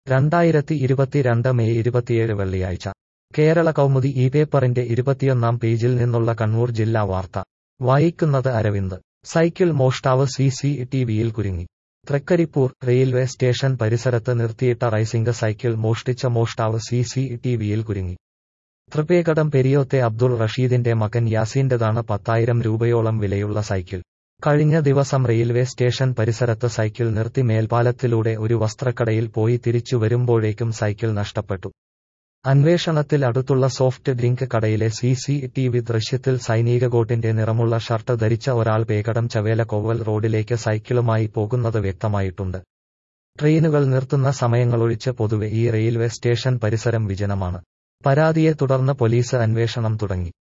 രണ്ടായിരത്തി ഇരുപത്തിരണ്ട് മെയ് ഇരുപത്തിയേഴ് വെള്ളിയാഴ്ച കേരള കൗമുദി ഈ പേപ്പറിന്റെ ഇരുപത്തിയൊന്നാം പേജിൽ നിന്നുള്ള കണ്ണൂർ ജില്ലാ വാർത്ത വായിക്കുന്നത് അരവിന്ദ് സൈക്കിൾ മോഷ്ടാവ് സി സി ടിവിയിൽ കുരുങ്ങി തൃക്കരിപ്പൂർ റെയിൽവേ സ്റ്റേഷൻ പരിസരത്ത് നിർത്തിയിട്ട റൈസിംഗ് സൈക്കിൾ മോഷ്ടിച്ച മോഷ്ടാവ് സി സി ടിവിയിൽ കുരുങ്ങി തൃപ്പേകടം പെരിയോത്തെ അബ്ദുൾ റഷീദിന്റെ മകൻ യാസീന്റെതാണ് പത്തായിരം രൂപയോളം വിലയുള്ള സൈക്കിൾ കഴിഞ്ഞ ദിവസം റെയിൽവേ സ്റ്റേഷൻ പരിസരത്ത് സൈക്കിൾ നിർത്തി മേൽപ്പാലത്തിലൂടെ ഒരു വസ്ത്രക്കടയിൽ പോയി തിരിച്ചു വരുമ്പോഴേക്കും സൈക്കിൾ നഷ്ടപ്പെട്ടു അന്വേഷണത്തിൽ അടുത്തുള്ള സോഫ്റ്റ് ഡ്രിങ്ക് കടയിലെ സി സി ടി വി ദൃശ്യത്തിൽ സൈനിക കോട്ടിന്റെ നിറമുള്ള ഷർട്ട് ധരിച്ച ഒരാൾ പേകടം ചവേല കോവൽ റോഡിലേക്ക് സൈക്കിളുമായി പോകുന്നത് വ്യക്തമായിട്ടുണ്ട് ട്രെയിനുകൾ നിർത്തുന്ന സമയങ്ങളൊഴിച്ച് പൊതുവെ ഈ റെയിൽവേ സ്റ്റേഷൻ പരിസരം വിജനമാണ് പരാതിയെ തുടർന്ന് പോലീസ് അന്വേഷണം തുടങ്ങി